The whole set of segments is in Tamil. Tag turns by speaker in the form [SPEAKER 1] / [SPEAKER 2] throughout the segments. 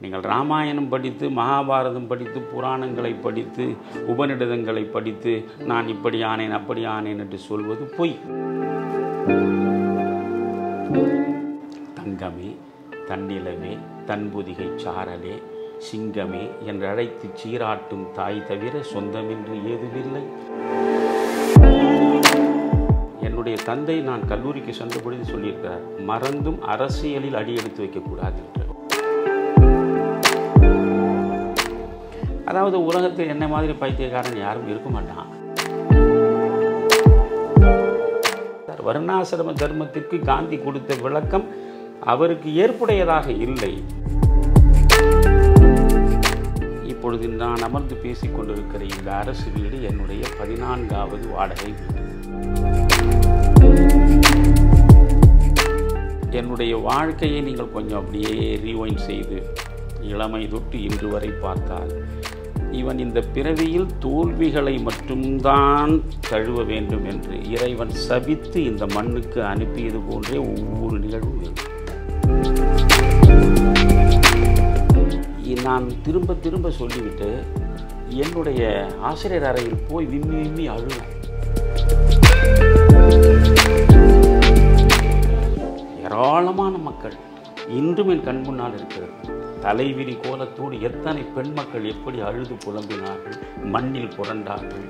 [SPEAKER 1] நீங்கள் ராமாயணம் படித்து மகாபாரதம் படித்து புராணங்களை படித்து உபநிடதங்களை படித்து நான் இப்படி ஆனேன் அப்படி ஆனேன் என்று சொல்வது பொய் தங்கமே தன்னிலமே தன்புதிகை சாரலே சிங்கமே என்று அழைத்து சீராட்டும் தாய் தவிர சொந்தமென்று ஏதுமில்லை என்னுடைய தந்தை நான் கல்லூரிக்கு சென்ற பொழுது சொல்லியிருக்கிறார் மறந்தும் அரசியலில் அடியெடுத்து வைக்கக்கூடாது என்று அதாவது உலகத்தில் என்ன மாதிரி பைத்தியக்காரன் யாரும் இருக்க மாட்டான் வருணாசிரம தர்மத்திற்கு காந்தி கொடுத்த விளக்கம் அவருக்கு ஏற்புடையதாக இல்லை இப்பொழுது நான் அமர்ந்து பேசிக் கொண்டிருக்கிற இந்த அரசு வீடு என்னுடைய பதினான்காவது வாடகை வீடு என்னுடைய வாழ்க்கையை நீங்கள் கொஞ்சம் அப்படியே ரீவைண்ட் செய்து இளமை தொட்டு இன்று வரை பார்த்தால் இவன் இந்த பிறவியில் தோல்விகளை மட்டும்தான் தழுவ வேண்டும் என்று இறைவன் சபித்து இந்த மண்ணுக்கு அனுப்பியது போன்றே ஒவ்வொரு நிகழ்வும் இருக்கும் நான் திரும்ப திரும்ப சொல்லிவிட்டு என்னுடைய ஆசிரியர் அறையில் போய் விம்மி விம்மி அழுவேன் ஏராளமான மக்கள் இன்றும் என் கண் முன்னால் இருக்கிறது தலைவிரி கோலத்தோடு எத்தனை பெண் மக்கள் எப்படி அழுது புலம்பினார்கள் மண்ணில் புரண்டார்கள்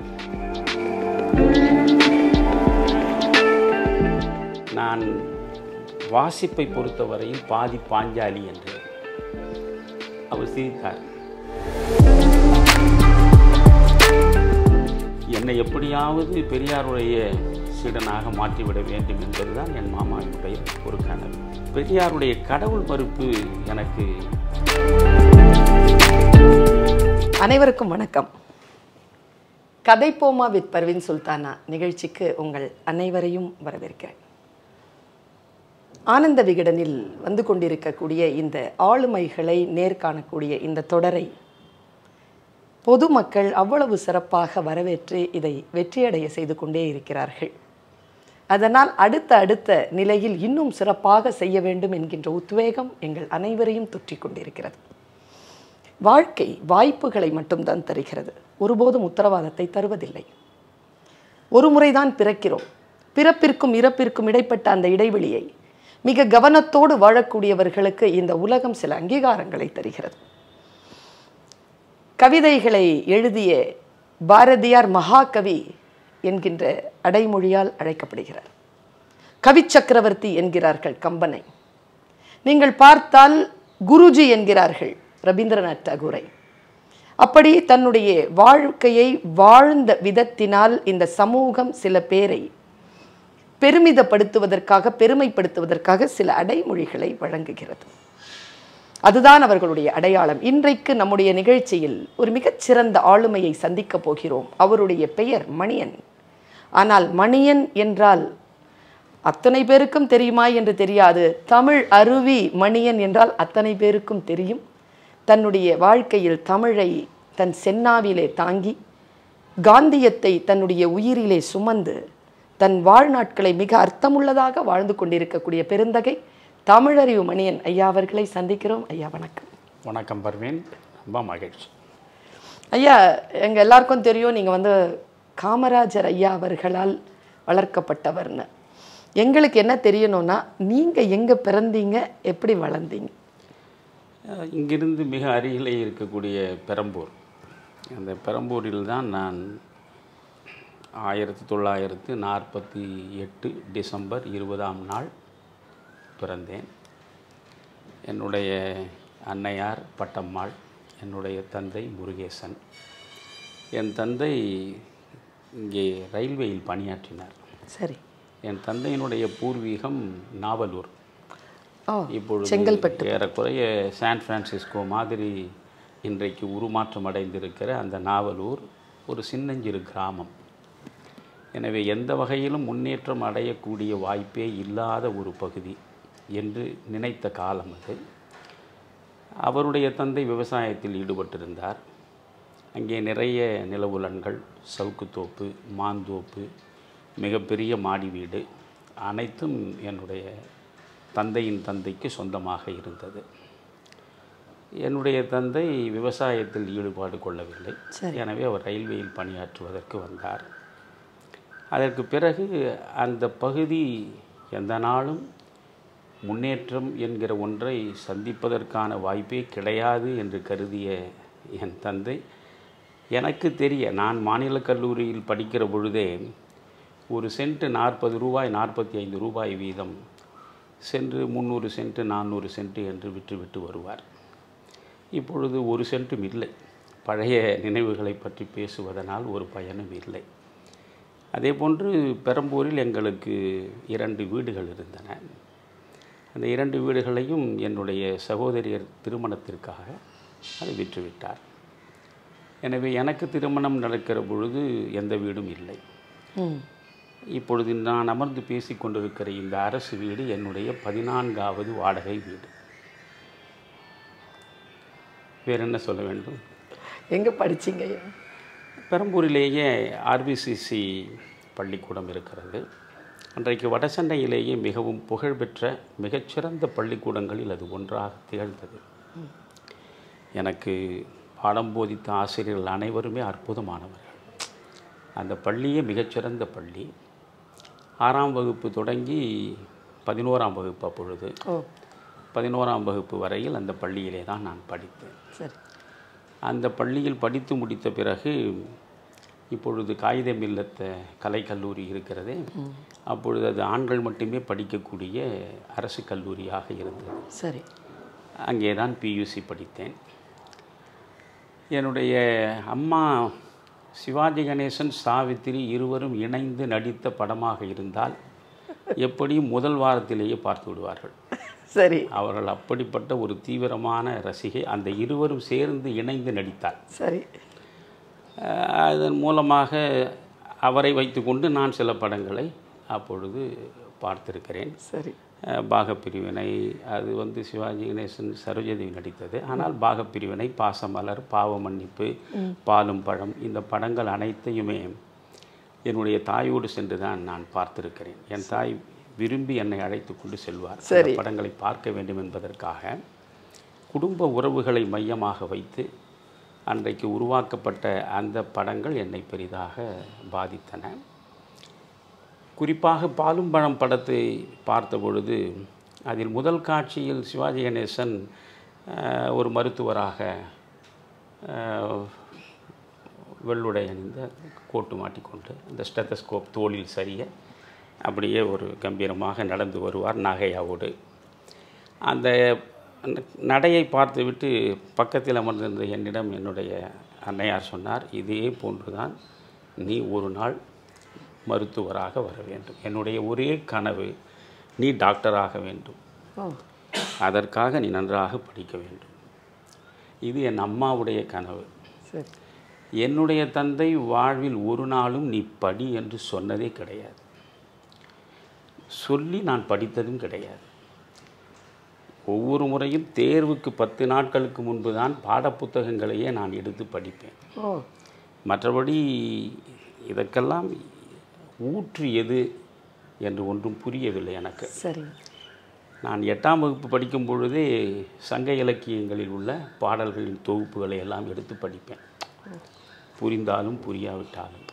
[SPEAKER 1] நான் வாசிப்பை பொறுத்தவரையில் பாதி பாஞ்சாலி என்று அவர் சிரித்தார் என்னை எப்படியாவது பெரியாருடைய சீடனாக மாற்றிவிட வேண்டும் என்பதுதான் என் மாமாவினுடைய ஒரு கனவு பெரியாருடைய கடவுள் மறுப்பு எனக்கு
[SPEAKER 2] அனைவருக்கும் வணக்கம் கதைப்போமா வித் பர்வின் சுல்தானா நிகழ்ச்சிக்கு உங்கள் அனைவரையும் வரவேற்கிறேன் ஆனந்த விகடனில் வந்து கொண்டிருக்கக்கூடிய இந்த ஆளுமைகளை நேர்காணக்கூடிய இந்த தொடரை பொதுமக்கள் அவ்வளவு சிறப்பாக வரவேற்று இதை வெற்றியடைய செய்து கொண்டே இருக்கிறார்கள் அதனால் அடுத்த அடுத்த நிலையில் இன்னும் சிறப்பாக செய்ய வேண்டும் என்கின்ற உத்வேகம் எங்கள் அனைவரையும் தொற்றிக் கொண்டிருக்கிறது வாழ்க்கை வாய்ப்புகளை மட்டும்தான் தருகிறது ஒருபோதும் உத்தரவாதத்தை தருவதில்லை ஒரு முறைதான் பிறக்கிறோம் பிறப்பிற்கும் இறப்பிற்கும் இடைப்பட்ட அந்த இடைவெளியை மிக கவனத்தோடு வாழக்கூடியவர்களுக்கு இந்த உலகம் சில அங்கீகாரங்களை தருகிறது கவிதைகளை எழுதிய பாரதியார் மகாகவி என்கின்ற அடைமொழியால் அழைக்கப்படுகிறார் கவி சக்கரவர்த்தி என்கிறார்கள் கம்பனை நீங்கள் பார்த்தால் குருஜி என்கிறார்கள் ரவீந்திரநாத் டாகூரை அப்படி தன்னுடைய வாழ்க்கையை வாழ்ந்த விதத்தினால் இந்த சமூகம் சில பேரை பெருமிதப்படுத்துவதற்காக பெருமைப்படுத்துவதற்காக சில அடைமொழிகளை வழங்குகிறது அதுதான் அவர்களுடைய அடையாளம் இன்றைக்கு நம்முடைய நிகழ்ச்சியில் ஒரு மிகச்சிறந்த ஆளுமையை சந்திக்க போகிறோம் அவருடைய பெயர் மணியன் ஆனால் மணியன் என்றால் அத்தனை பேருக்கும் தெரியுமா என்று தெரியாது தமிழ் அருவி மணியன் என்றால் அத்தனை பேருக்கும் தெரியும் தன்னுடைய வாழ்க்கையில் தமிழை தன் சென்னாவிலே தாங்கி காந்தியத்தை தன்னுடைய உயிரிலே சுமந்து தன் வாழ்நாட்களை மிக அர்த்தமுள்ளதாக வாழ்ந்து கொண்டிருக்கக்கூடிய பெருந்தகை தமிழறிவு மணியன் ஐயா அவர்களை சந்திக்கிறோம் ஐயா வணக்கம்
[SPEAKER 1] வணக்கம் பர்வீன் ரொம்ப மகிழ்ச்சி
[SPEAKER 2] ஐயா எங்கள் எல்லாருக்கும் தெரியும் நீங்கள் வந்து காமராஜர் ஐயா அவர்களால் வளர்க்கப்பட்டவர்னு எங்களுக்கு என்ன தெரியணும்னா நீங்கள் எங்கே பிறந்தீங்க எப்படி வளர்ந்தீங்க
[SPEAKER 1] அஹ் இங்கிருந்து மிக அருகிலே இருக்கக்கூடிய பெரம்பூர் அந்த பெரம்பூரில் தான் நான் ஆயிரத்தி தொள்ளாயிரத்து நாற்பத்தி எட்டு டிசம்பர் இருபதாம் நாள் பிறந்தேன் என்னுடைய அன்னையார் பட்டம்மாள் என்னுடைய தந்தை முருகேசன் என் தந்தை இங்கே ரயில்வேயில் பணியாற்றினார்
[SPEAKER 2] சரி
[SPEAKER 1] என் தந்தையினுடைய பூர்வீகம் நாவலூர்
[SPEAKER 2] ஓ
[SPEAKER 1] இப்பொழுது
[SPEAKER 2] செங்கல்பட்டு
[SPEAKER 1] ஏறக்குறைய சான் பிரான்சிஸ்கோ மாதிரி இன்றைக்கு உருமாற்றம் அடைந்திருக்கிற அந்த நாவலூர் ஒரு சின்னஞ்சிறு கிராமம் எனவே எந்த வகையிலும் முன்னேற்றம் அடையக்கூடிய வாய்ப்பே இல்லாத ஒரு பகுதி என்று நினைத்த காலம் அது அவருடைய தந்தை விவசாயத்தில் ஈடுபட்டிருந்தார் அங்கே நிறைய நிலவுலன்கள் சவுக்குத்தோப்பு மாந்தோப்பு மிகப்பெரிய மாடி வீடு அனைத்தும் என்னுடைய தந்தையின் தந்தைக்கு சொந்தமாக இருந்தது என்னுடைய தந்தை விவசாயத்தில் ஈடுபாடு கொள்ளவில்லை
[SPEAKER 2] சரி.
[SPEAKER 1] எனவே அவர் ரயில்வேயில் பணியாற்றுவதற்கு வந்தார் அதற்கு பிறகு அந்த பகுதி எந்த நாளும் முன்னேற்றம் என்கிற ஒன்றை சந்திப்பதற்கான வாய்ப்பே கிடையாது என்று கருதிய என் தந்தை எனக்கு தெரிய நான் மாநில கல்லூரியில் படிக்கிற பொழுதே ஒரு சென்ட் நாற்பது ரூபாய் நாற்பத்தி ஐந்து ரூபாய் வீதம் சென்று முந்நூறு சென்ட் நானூறு சென்ட் என்று விற்று விட்டு வருவார் இப்பொழுது ஒரு சென்ட்டும் இல்லை பழைய நினைவுகளை பற்றி பேசுவதனால் ஒரு பயனும் இல்லை அதே போன்று பெரம்பூரில் எங்களுக்கு இரண்டு வீடுகள் இருந்தன அந்த இரண்டு வீடுகளையும் என்னுடைய சகோதரியர் திருமணத்திற்காக அதை விற்றுவிட்டார் எனவே எனக்கு திருமணம் நடக்கிற பொழுது எந்த வீடும் இல்லை
[SPEAKER 2] ம்
[SPEAKER 1] இப்பொழுது நான் அமர்ந்து பேசிக் கொண்டிருக்கிற இந்த அரசு வீடு என்னுடைய பதினான்காவது வாடகை வீடு வேற என்ன சொல்ல வேண்டும்
[SPEAKER 2] எங்கே படிச்சீங்க ஐயா
[SPEAKER 1] பெரம்பூரிலேயே ஆர்பிசிசி பள்ளிக்கூடம் இருக்கிறது அன்றைக்கு வடசென்னையிலேயே மிகவும் புகழ்பெற்ற மிகச்சிறந்த பள்ளிக்கூடங்களில் அது ஒன்றாக திகழ்ந்தது எனக்கு பாடம் போதித்த ஆசிரியர்கள் அனைவருமே அற்புதமானவர்கள் அந்த பள்ளியே மிகச்சிறந்த பள்ளி ஆறாம் வகுப்பு தொடங்கி பதினோராம் வகுப்பு அப்பொழுது
[SPEAKER 2] ஓ
[SPEAKER 1] பதினோராம் வகுப்பு வரையில் அந்த பள்ளியிலே தான் நான் படித்தேன்
[SPEAKER 2] சரி
[SPEAKER 1] அந்த பள்ளியில் படித்து முடித்த பிறகு இப்பொழுது காகிதம் இல்லத்த கலைக்கல்லூரி இருக்கிறதே அப்பொழுது அது ஆண்கள் மட்டுமே படிக்கக்கூடிய அரசு கல்லூரியாக இருந்தது
[SPEAKER 2] சரி
[SPEAKER 1] அங்கே தான் பியூசி படித்தேன் என்னுடைய அம்மா சிவாஜி கணேசன் சாவித்திரி இருவரும் இணைந்து நடித்த படமாக இருந்தால் எப்படியும் முதல் வாரத்திலேயே பார்த்து விடுவார்கள்
[SPEAKER 2] சரி
[SPEAKER 1] அவர்கள் அப்படிப்பட்ட ஒரு தீவிரமான ரசிகை அந்த இருவரும் சேர்ந்து இணைந்து நடித்தார்
[SPEAKER 2] சரி
[SPEAKER 1] அஹ் அதன் மூலமாக அவரை வைத்துக்கொண்டு நான் சில படங்களை அப்பொழுது பார்த்திருக்கிறேன்
[SPEAKER 2] சரி
[SPEAKER 1] அஹ் பாகப்பிரிவினை அது வந்து சிவாஜி கணேசன் சரோஜதேவி நடித்தது ஆனால் பாகப்பிரிவினை பாசமலர் பாவ மன்னிப்பு பாலும் பழம் இந்த படங்கள் அனைத்தையுமே என்னுடைய தாயோடு சென்று தான் நான் பார்த்திருக்கிறேன் என் தாய் விரும்பி என்னை அழைத்து கொண்டு செல்வார் அந்த
[SPEAKER 2] சரி.
[SPEAKER 1] படங்களை பார்க்க வேண்டும் என்பதற்காக குடும்ப உறவுகளை மையமாக வைத்து அன்றைக்கு உருவாக்கப்பட்ட அந்த படங்கள் என்னை பெரிதாக பாதித்தன குறிப்பாக பாலும் பழம் படத்தை பார்த்த பொழுது அதில் முதல் காட்சியில் சிவாஜி கணேசன் அஹ், ஒரு மருத்துவராக அஹ், வெள்ளுடை அணிந்த கோட்டு மாட்டிக்கொண்டு அந்த ஸ்டெத்தஸ்கோப் தோளில் சரிய அப்படியே ஒரு கம்பீரமாக நடந்து வருவார் நாகையாவோடு அந்த ந- நடையை பார்த்துவிட்டு பக்கத்தில் அமர்ந்திருந்த என்னிடம் என்னுடைய அன்னையார் சொன்னார் இதே போன்றுதான் நீ ஒரு நாள் மருத்துவராக வர வேண்டும் என்னுடைய ஒரே கனவு நீ டாக்டராக வேண்டும்
[SPEAKER 2] ஓ
[SPEAKER 1] அதற்காக நீ நன்றாக படிக்க வேண்டும் இது என் அம்மாவுடைய கனவு
[SPEAKER 2] சரி
[SPEAKER 1] என்னுடைய தந்தை வாழ்வில் ஒரு நாளும் நீ படி என்று சொன்னதே கிடையாது சொல்லி நான் படித்ததும் கிடையாது ஒவ்வொரு முறையும் தேர்வுக்கு பத்து நாட்களுக்கு முன்பு தான் பாடப்புத்தகங்களையே நான் எடுத்து படிப்பேன்
[SPEAKER 2] ஓ
[SPEAKER 1] மற்றபடி இதற்கெல்லாம் ஊற்று எது என்று ஒன்றும் புரியவில்லை எனக்கு
[SPEAKER 2] சரி
[SPEAKER 1] நான் எட்டாம் வகுப்பு படிக்கும் பொழுதே சங்க இலக்கியங்களில் உள்ள பாடல்களின் தொகுப்புகளை எல்லாம் எடுத்து படிப்பேன் புரிந்தாலும் புரியாவிட்டாலும்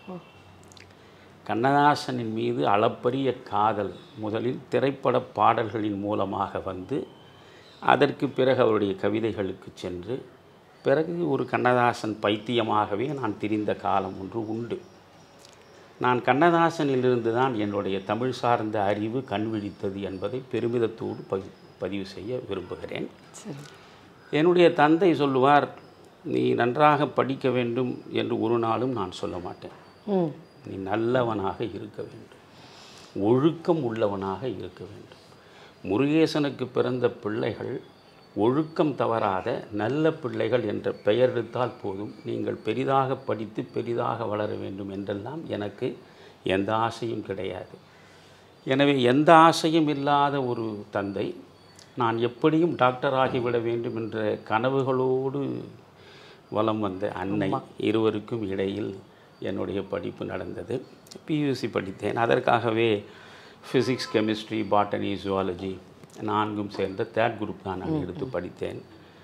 [SPEAKER 1] கண்ணதாசனின் மீது அளப்பரிய காதல் முதலில் திரைப்பட பாடல்களின் மூலமாக வந்து அதற்கு பிறகு அவருடைய கவிதைகளுக்கு சென்று பிறகு ஒரு கண்ணதாசன் பைத்தியமாகவே நான் திரிந்த காலம் ஒன்று உண்டு நான் கண்ணதாசனிலிருந்து தான் என்னுடைய தமிழ் சார்ந்த அறிவு கண் விழித்தது என்பதை பெருமிதத்தோடு பதி பதிவு செய்ய விரும்புகிறேன்
[SPEAKER 2] சரி
[SPEAKER 1] என்னுடைய தந்தை சொல்லுவார் நீ நன்றாக படிக்க வேண்டும் என்று ஒரு நாளும் நான் சொல்ல மாட்டேன்
[SPEAKER 2] ம்
[SPEAKER 1] நீ நல்லவனாக இருக்க வேண்டும் ஒழுக்கம் உள்ளவனாக இருக்க வேண்டும் முருகேசனுக்கு பிறந்த பிள்ளைகள் ஒழுக்கம் தவறாத நல்ல பிள்ளைகள் என்ற பெயர் எடுத்தால் போதும் நீங்கள் பெரிதாக படித்து பெரிதாக வளர வேண்டும் என்றெல்லாம் எனக்கு எந்த ஆசையும் கிடையாது எனவே எந்த ஆசையும் இல்லாத ஒரு தந்தை நான் எப்படியும் டாக்டர் ஆகிவிட வேண்டும் என்ற கனவுகளோடு வலம் வந்த அன்னை இருவருக்கும் இடையில் என்னுடைய படிப்பு நடந்தது பியூசி படித்தேன் அதற்காகவே ஃபிசிக்ஸ் கெமிஸ்ட்ரி பாட்டனி ஜுவாலஜி நான்கும் சேர்ந்த தேர்ட் குரூப் தான் நான் எடுத்து படித்தேன்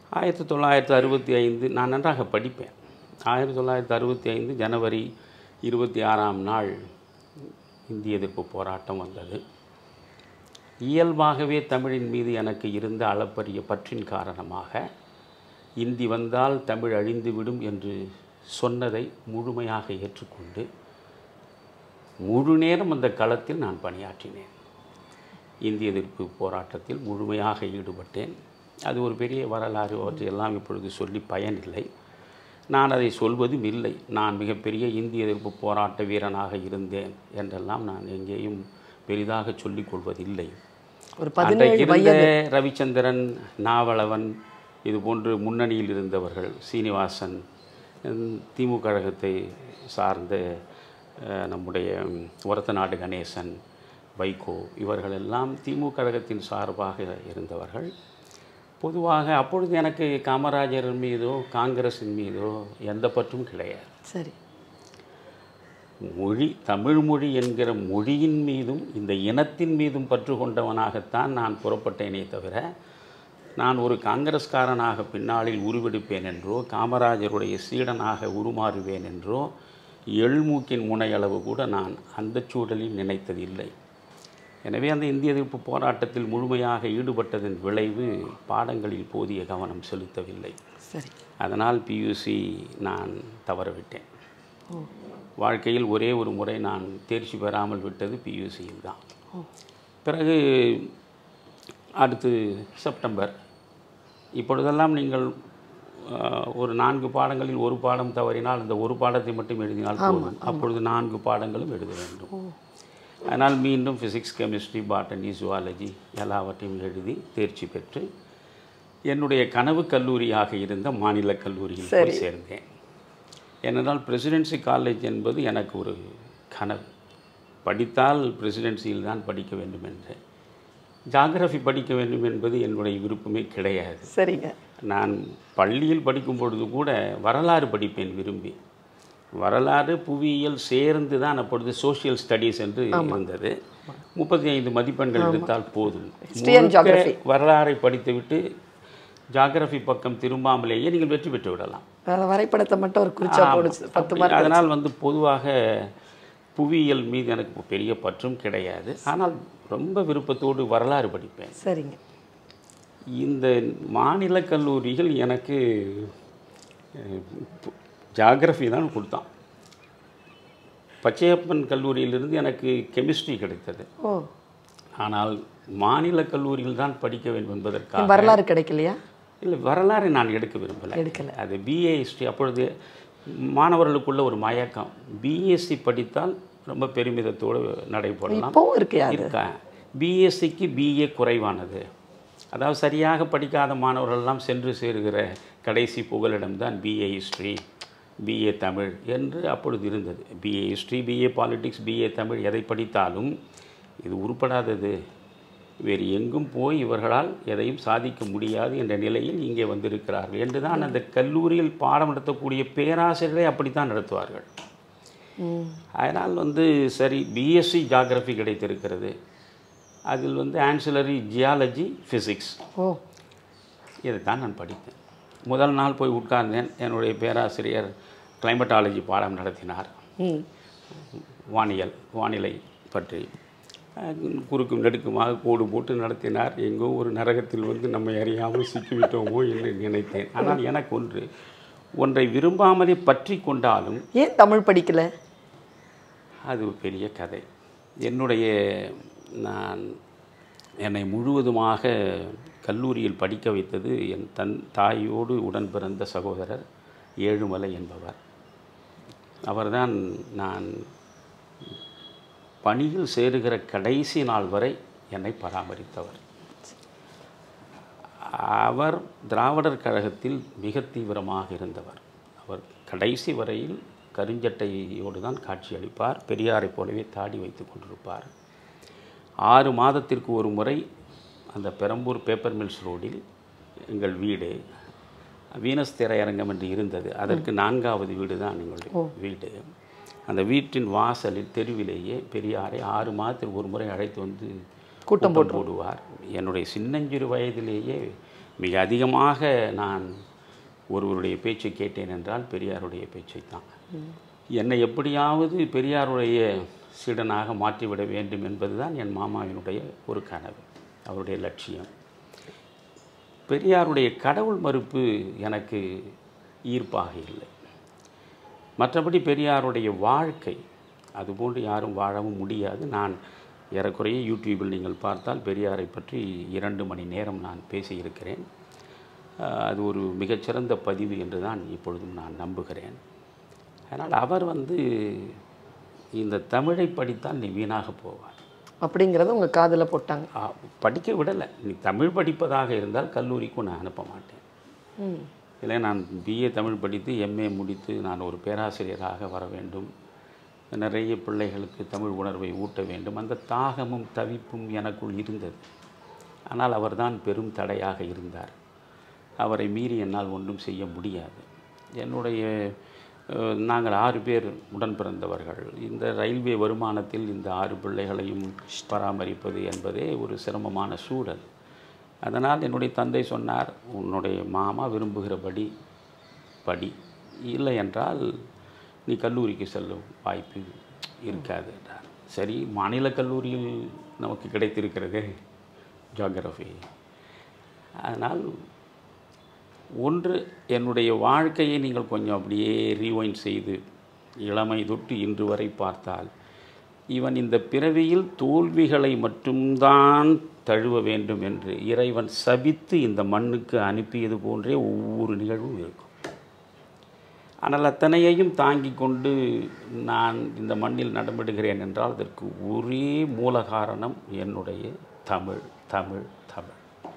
[SPEAKER 1] ஆயிரத்தி தொள்ளாயிரத்தி அறுபத்தி ஐந்து நான் நன்றாக படிப்பேன் ஆயிரத்தி தொள்ளாயிரத்தி அறுபத்தி ஐந்து ஜனவரி இருபத்தி ஆறாம் நாள் இந்திய எதிர்ப்பு போராட்டம் வந்தது இயல்பாகவே தமிழின் மீது எனக்கு இருந்த அளப்பரிய பற்றின் காரணமாக இந்தி வந்தால் தமிழ் அழிந்துவிடும் என்று சொன்னதை முழுமையாக ஏற்றுக்கொண்டு முழு நேரம் அந்த களத்தில் நான் பணியாற்றினேன் இந்திய எதிர்ப்பு போராட்டத்தில் முழுமையாக ஈடுபட்டேன் அது ஒரு பெரிய வரலாறு அவற்றையெல்லாம் இப்பொழுது சொல்லி பயனில்லை நான் அதை சொல்வதும் இல்லை நான் மிகப்பெரிய இந்திய எதிர்ப்பு போராட்ட வீரனாக இருந்தேன் என்றெல்லாம் நான் எங்கேயும் பெரிதாக சொல்லிக் கொள்வதில்லை
[SPEAKER 2] ஒரு
[SPEAKER 1] அன்றைக்கு
[SPEAKER 2] பதினேழு
[SPEAKER 1] இருந்த
[SPEAKER 2] வயது
[SPEAKER 1] ரவிச்சந்திரன் நாவலவன் இது போன்று முன்னணியில் இருந்தவர்கள் சீனிவாசன் உம், திமுக கழகத்தை சார்ந்த அஹ், நம்முடைய ஒரத்த நாடு கணேசன் வைகோ இவர்களெல்லாம் திமுக கழகத்தின் சார்பாக இருந்தவர்கள் பொதுவாக அப்பொழுது எனக்கு காமராஜர் மீதோ காங்கிரஸின் மீதோ எந்த பற்றும் கிடையாது
[SPEAKER 2] சரி
[SPEAKER 1] மொழி தமிழ் மொழி என்கிற மொழியின் மீதும் இந்த இனத்தின் மீதும் பற்று கொண்டவனாகத்தான் நான் புறப்பட்டேனே தவிர நான் ஒரு காங்கிரஸ்காரனாக பின்னாளில் உருவெடுப்பேன் என்றோ காமராஜருடைய சீடனாக உருமாறுவேன் என்றோ எழுமூக்கின் முனையளவு கூட நான் அந்த சூழலில் நினைத்ததில்லை எனவே அந்த இந்திய எதிர்ப்பு போராட்டத்தில் முழுமையாக ஈடுபட்டதன் விளைவு பாடங்களில் போதிய கவனம் செலுத்தவில்லை
[SPEAKER 2] சரி
[SPEAKER 1] அதனால் பியூசி நான் தவறவிட்டேன் வாழ்க்கையில் ஒரே ஒரு முறை நான் தேர்ச்சி பெறாமல் விட்டது பியூசியில் தான் பிறகு அடுத்து செப்டம்பர் இப்பொழுதெல்லாம் நீங்கள் அஹ், ஒரு நான்கு பாடங்களில் ஒரு பாடம் தவறினால் அந்த ஒரு பாடத்தை மட்டும் எழுதினால் போதும் அப்பொழுது நான்கு பாடங்களும் எழுத வேண்டும் அதனால் மீண்டும் ஃபிசிக்ஸ் கெமிஸ்ட்ரி பாட்டனி ஜுவாலஜி எல்லாவற்றையும் எழுதி தேர்ச்சி பெற்று என்னுடைய கனவு கல்லூரியாக இருந்த மாநில கல்லூரியில் போய் சேர்ந்தேன் ஏனென்றால் பிரசிடென்சி காலேஜ் என்பது எனக்கு ஒரு கனவு படித்தால் பிரசிடென்சியில் தான் படிக்க வேண்டும் என்று ஜாகிரஃபி படிக்க வேண்டும் என்பது என்னுடைய விருப்பமே கிடையாது
[SPEAKER 2] சரிங்க
[SPEAKER 1] நான் பள்ளியில் படிக்கும் பொழுது கூட வரலாறு படிப்பேன் விரும்பி வரலாறு புவியியல் சேர்ந்து தான் அப்பொழுது சோஷியல் ஸ்டடீஸ் என்று இருந்தது முப்பத்தி ஐந்து மதிப்பெண்கள் எடுத்தால் போதும்
[SPEAKER 2] History and
[SPEAKER 1] முழுக்க
[SPEAKER 2] geography.
[SPEAKER 1] வரலாறை படித்துவிட்டு ஜாகிரஃபி பக்கம் திரும்பாமலேயே நீங்கள் வெற்றி பெற்று விடலாம்
[SPEAKER 2] அந்த வரைபடத்தை மட்டும் ஒரு குறிச்சா போடுச்சு பத்து
[SPEAKER 1] அப்படி-
[SPEAKER 2] மார்க்
[SPEAKER 1] அதனால் வந்து பொதுவாக புவியியல் மீது எனக்கு பெரிய பற்றும் கிடையாது ஆனால் ரொம்ப விருப்பத்தோடு வரலாறு படிப்பேன்
[SPEAKER 2] சரிங்க
[SPEAKER 1] இந்த மாநில கல்லூரிகள் எனக்கு ஜாகிரஃபி தான் கொடுத்தான் பச்சையப்பன் கல்லூரியிலிருந்து எனக்கு கெமிஸ்ட்ரி கிடைத்தது
[SPEAKER 2] ஓ
[SPEAKER 1] ஆனால் மாநில கல்லூரியில் தான் படிக்க வேண்டும் என்பதற்காக
[SPEAKER 2] வரலாறு கிடைக்கலையா
[SPEAKER 1] இல்லை வரலாறை நான் எடுக்க விரும்பலை
[SPEAKER 2] எடுக்கல.
[SPEAKER 1] அது பிஏ ஹிஸ்ட்ரி அப்பொழுது மாணவர்களுக்குள்ள ஒரு மயக்கம் பிஎஸ்சி படித்தால் ரொம்ப பெருமிதத்தோடு நடைபெறலாம்
[SPEAKER 2] இப்போவும் இருக்கு அது
[SPEAKER 1] இருக்கா பிஎஸ்சிக்கு பிஏ குறைவானது அதாவது சரியாக படிக்காத மாணவர்கள்லாம் சென்று சேருகிற கடைசி புகலிடம் தான் பிஏ ஹிஸ்ட்ரி பிஏ தமிழ் என்று அப்பொழுது இருந்தது B A history B A politics B A Tamil எதை படித்தாலும் இது உருப்படாதது வேறு எங்கும் போய் இவர்களால் எதையும் சாதிக்க முடியாது என்ற நிலையில் இங்கே வந்திருக்கிறார்கள் என்று தான் அந்த கல்லூரியில் பாடம் நடத்தக்கூடிய பேராசிரியரை அப்படித்தான் நடத்துவார்கள்
[SPEAKER 2] ம்
[SPEAKER 1] அதனால் வந்து சரி பிஎஸ்சி ஜாகிரஃபி கிடைத்திருக்கிறது அதில் வந்து ஆன்சிலரி ஜியாலஜி ஃபிசிக்ஸ்
[SPEAKER 2] ஓ
[SPEAKER 1] இதை தான் நான் படித்தேன் முதல் நாள் போய் உட்கார்ந்தேன் என்னுடைய பேராசிரியர் கிளைமட்டாலஜி பாடம் நடத்தினார்
[SPEAKER 2] ம்
[SPEAKER 1] வானியல் வானிலை பற்றி அஹ், குறுக்கும் நெடுக்குமாக கோடு போட்டு நடத்தினார் எங்கோ ஒரு நரகத்தில் வந்து நம்மை அறியாமல் சிக்கிவிட்டோமோ என்று நினைத்தேன் ஆனால் எனக்கு ஒன்று ஒன்றை விரும்பாமலே பற்றி கொண்டாலும்
[SPEAKER 2] ஏன் தமிழ் படிக்கல
[SPEAKER 1] அது ஒரு பெரிய கதை என்னுடைய நான் என்னை முழுவதுமாக கல்லூரியில் படிக்க வைத்தது என் தன் தாயோடு உடன் பிறந்த சகோதரர் ஏழுமலை என்பவர் அவர்தான் நான் பணியில் சேருகிற கடைசி நாள் வரை என்னை பராமரித்தவர் அவர் திராவிடர் கழகத்தில் மிக தீவிரமாக இருந்தவர் அவர் கடைசி வரையில் கருஞ்சட்டையோடு தான் காட்சி அளிப்பார் பெரியாரைப் போலவே தாடி வைத்து கொண்டிருப்பார் ஆறு மாதத்திற்கு ஒரு முறை அந்த பெரம்பூர் பேப்பர் மில்ஸ் ரோடில் எங்கள் வீடு வீனஸ் திரையரங்கம் என்று இருந்தது அதற்கு நான்காவது வீடு தான் எங்களுடைய வீடு அந்த வீட்டின் வாசலில் தெருவிலேயே பெரியாரை ஆறு மாதத்திற்கு ஒரு முறை அழைத்து வந்து
[SPEAKER 2] கூட்டம்
[SPEAKER 1] கூட்டம் போடுவார் என்னுடைய சின்னஞ்சிறு வயதிலேயே மிக அதிகமாக நான் ஒருவருடைய பேச்சை கேட்டேன் என்றால் பெரியாருடைய பேச்சை தான் என்னை எப்படியாவது பெரியாருடைய சீடனாக மாற்றிவிட வேண்டும் என்பதுதான் என் மாமாவினுடைய ஒரு கனவு அவருடைய லட்சியம் பெரியாருடைய கடவுள் மறுப்பு எனக்கு ஈர்ப்பாக இல்லை மற்றபடி பெரியாருடைய வாழ்க்கை அதுபோன்று யாரும் வாழவும் முடியாது நான் ஏறக்குறைய யூடியூபில் நீங்கள் பார்த்தால் பெரியாரை பற்றி இரண்டு மணி நேரம் நான் பேசியிருக்கிறேன் அஹ், அது ஒரு மிகச்சிறந்த பதிவு என்று தான் இப்பொழுதும் நான் நம்புகிறேன் அதனால் அவர் வந்து இந்த தமிழை படித்தால் நீ வீணாக போவார்
[SPEAKER 2] அப்படிங்கிறத உங்கள் காதில் போட்டாங்க
[SPEAKER 1] ஆ, படிக்க விடலை நீ தமிழ் படிப்பதாக இருந்தால் கல்லூரிக்கும் நான் அனுப்ப மாட்டேன்
[SPEAKER 2] ம்
[SPEAKER 1] இல்லை நான் பிஏ தமிழ் படித்து எம்ஏ முடித்து நான் ஒரு பேராசிரியராக வர வேண்டும் நிறைய பிள்ளைகளுக்கு தமிழ் உணர்வை ஊட்ட வேண்டும் அந்த தாகமும் தவிப்பும் எனக்குள் இருந்தது ஆனால் அவர்தான் பெரும் தடையாக இருந்தார் அவரை மீறி என்னால் ஒன்றும் செய்ய முடியாது என்னுடைய அஹ், நாங்கள் ஆறு பேர் உடன் பிறந்தவர்கள் இந்த ரயில்வே வருமானத்தில் இந்த ஆறு பிள்ளைகளையும் பராமரிப்பது என்பதே ஒரு சிரமமான சூழல் அதனால் என்னுடைய தந்தை சொன்னார் உன்னுடைய மாமா விரும்புகிறபடி படி இல்லை என்றால் நீ கல்லூரிக்கு செல்லும் வாய்ப்பு இருக்காது என்றார் சரி மாநில கல்லூரியில் நமக்கு கிடைத்திருக்கிறது ஜியாகிரஃபி அதனால் ஒன்று என்னுடைய வாழ்க்கையை நீங்கள் கொஞ்சம் அப்படியே ரீவைண்ட் செய்து இளமை தொட்டு இன்று வரை பார்த்தால் இவன் இந்த பிறவியில் தோல்விகளை மட்டும்தான் தழுவ வேண்டும் என்று இறைவன் சபித்து இந்த மண்ணுக்கு அனுப்பியது போன்றே ஒவ்வொரு நிகழ்வும் இருக்கும் ஆனால் அத்தனையையும் தாங்கிக் கொண்டு நான் இந்த மண்ணில் நடமிடுகிறேன் என்றால் அதற்கு ஒரே மூல காரணம் என்னுடைய தமிழ் தமிழ் தமிழ்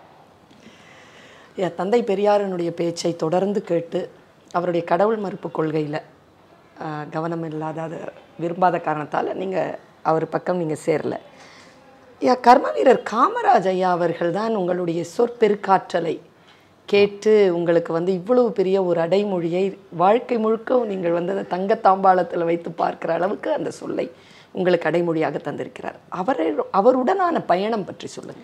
[SPEAKER 2] என் தந்தை பெரியாரனுடைய பேச்சை தொடர்ந்து கேட்டு அவருடைய கடவுள் மறுப்பு கொள்கையில் கவனம் இல்லாத அதை விரும்பாத காரணத்தால் நீங்கள் அவர் பக்கம் நீங்கள் சேரல ஐயா கர்ம வீரர் காமராஜ் ஐயா அவர்கள் தான் உங்களுடைய சொற்பெருக்காற்றலை கேட்டு உங்களுக்கு வந்து இவ்வளவு பெரிய ஒரு அடைமொழியை வாழ்க்கை முழுக்க நீங்கள் வந்து அந்த தங்கத்தாம்பாளத்தில் வைத்து பார்க்கிற அளவுக்கு அந்த சொல்லை உங்களுக்கு அடைமொழியாக தந்திருக்கிறார் அவரை அவருடனான பயணம் பற்றி சொல்லுங்கள்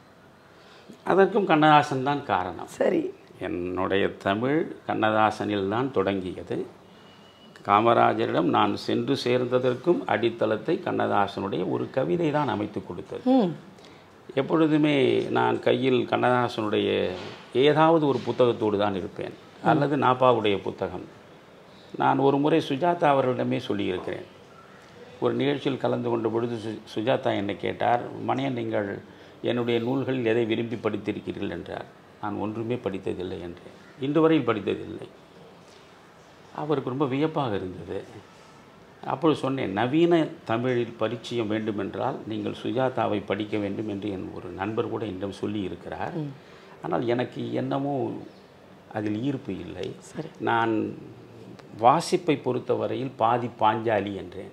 [SPEAKER 1] அதற்கும் கண்ணதாசன் தான் காரணம்
[SPEAKER 2] சரி
[SPEAKER 1] என்னுடைய தமிழ் கண்ணதாசனில் தான் தொடங்கியது காமராஜரிடம் நான் சென்று சேர்ந்ததற்கும் அடித்தளத்தை கண்ணதாசனுடைய ஒரு கவிதை தான் அமைத்து கொடுத்தது
[SPEAKER 2] ம்
[SPEAKER 1] எப்பொழுதுமே நான் கையில் கண்ணதாசனுடைய ஏதாவது ஒரு புத்தகத்தோடு தான் இருப்பேன் அல்லது நாப்பாவுடைய புத்தகம் நான் ஒரு முறை சுஜாதா அவர்களிடமே சொல்லியிருக்கிறேன் ஒரு நிகழ்ச்சியில் கலந்து கொண்ட பொழுது சு சுஜாதா என்னை கேட்டார் மணியன் நீங்கள் என்னுடைய நூல்களில் எதை விரும்பி படித்திருக்கிறீர்கள் என்றார் நான் ஒன்றுமே படித்ததில்லை என்றேன் இன்று வரையில் படித்ததில்லை அவருக்கு ரொம்ப வியப்பாக இருந்தது அப்பொழுது சொன்னேன் நவீன தமிழில் பரிச்சயம் வேண்டுமென்றால் நீங்கள் சுஜாதாவை படிக்க வேண்டும் என்று என் ஒரு நண்பர் கூட என்னிடம் சொல்லி இருக்கிறார் ஆனால் எனக்கு என்னமோ அதில் ஈர்ப்பு இல்லை
[SPEAKER 2] சரி
[SPEAKER 1] நான் வாசிப்பை பொறுத்தவரையில் பாதி பாஞ்சாலி என்றேன்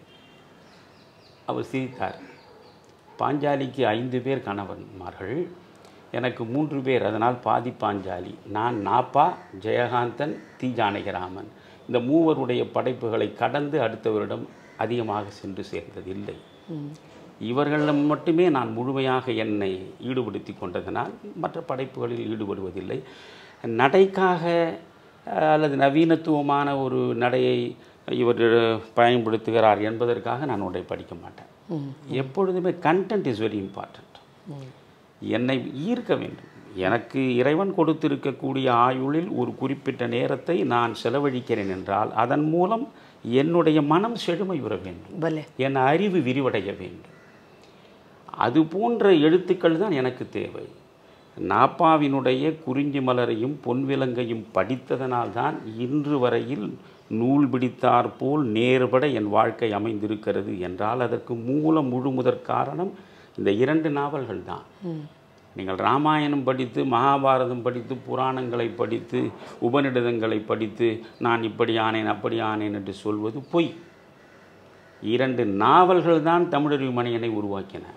[SPEAKER 1] அவர் சிரித்தார் பாஞ்சாலிக்கு ஐந்து பேர் கணவன்மார்கள் எனக்கு மூன்று பேர் அதனால் பாதி பாஞ்சாலி நான் நாப்பா ஜெயகாந்தன் தி ஜானகிராமன் இந்த மூவருடைய படைப்புகளை கடந்து அடுத்தவரிடம் அதிகமாக சென்று சேர்ந்ததில்லை இவர்களிடம் மட்டுமே நான் முழுமையாக என்னை ஈடுபடுத்தி கொண்டதனால் மற்ற படைப்புகளில் ஈடுபடுவதில்லை நடைக்காக அஹ், அல்லது நவீனத்துவமான ஒரு நடையை இவர் பயன்படுத்துகிறார் என்பதற்காக நான் ஒன்றை படிக்க மாட்டேன் எப்பொழுதுமே கண்டென்ட் இஸ் வெரி இம்பார்ட்டண்ட் என்னை ஈர்க்க வேண்டும் எனக்கு இறைவன் கொடுத்திருக்கக்கூடிய ஆயுளில் ஒரு குறிப்பிட்ட நேரத்தை நான் செலவழிக்கிறேன் என்றால் அதன் மூலம் என்னுடைய மனம் செழுமை பெற வேண்டும்
[SPEAKER 2] பலே
[SPEAKER 1] என் அறிவு விரிவடைய வேண்டும் அது போன்ற எழுத்துக்கள் தான் எனக்கு தேவை நாப்பாவினுடைய குறிஞ்சி மலரையும் பொன்விலங்கையும் படித்ததனால் தான் இன்று வரையில் நூல் பிடித்தார் போல் நேர்பட என் வாழ்க்கை அமைந்திருக்கிறது என்றால் அதற்கு மூல முழுமுதற் காரணம் இந்த இரண்டு நாவல்கள் தான் நீங்கள் ராமாயணம் படித்து மகாபாரதம் படித்து புராணங்களை படித்து உபநிடதங்களை படித்து நான் இப்படி ஆனேன் அப்படி ஆனேன் என்று சொல்வது பொய் இரண்டு நாவல்கள் தான் தமிழறிவு மணியனை உருவாக்கின